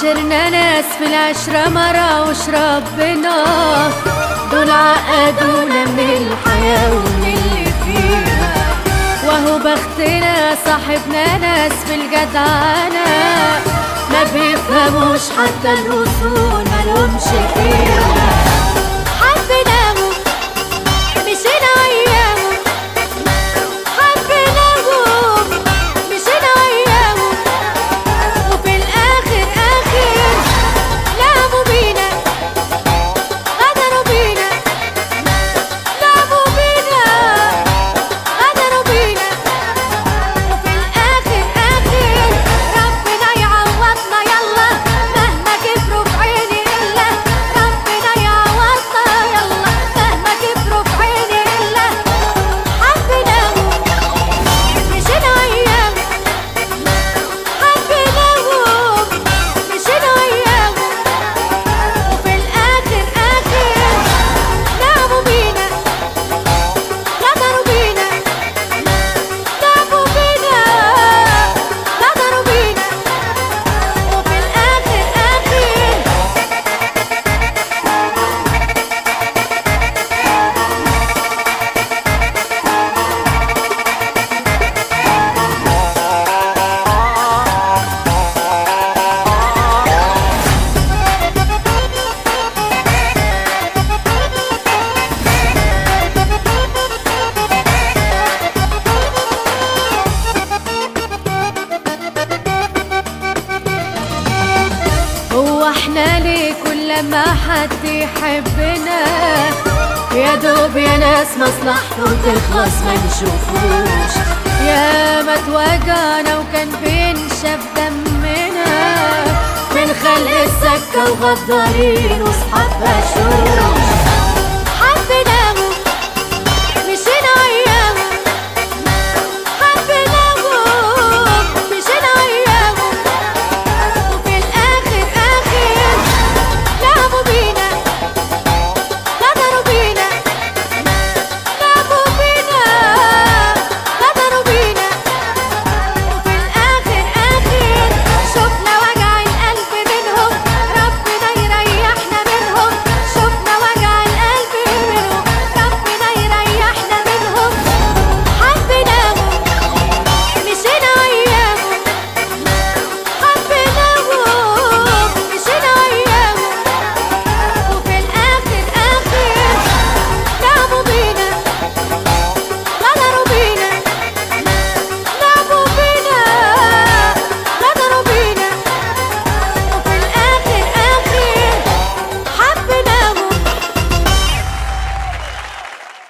عاشرنا ناس في العشرة مرة وش ربنا دول عقدونا من الحياة ومن اللي فيها وهو بختنا صاحبنا ناس في الجدعنة ما بيفهموش حتى الوصول مالهمش فيها حبيناهم مشينا وياهم حبيناهم مشينا وياهم وفي الآخر آخر لعبوا بينا غدروا بينا لعبوا بينا غدروا بينا وفي الآخر آخر ربنا يعوضنا يلا مهما كبروا في عيني إلا ربنا يعوضنا يلا مهما كبروا في عيني إلا حبيناهم مشينا وياهم حبيناهم مشينا وياهم وفي الآخر آخر لعبوا بينا غدروا بينا لعبوا بينا غدروا بينا وفي الآخر آخر هو احنا ليه كل ما حد يحبنا يا دوب يا ناس مصلحته تخلص ما نشوفوش يا ما توجعنا وكان بينشف دمنا من خلق السكة وغدارين وصحاب بشوش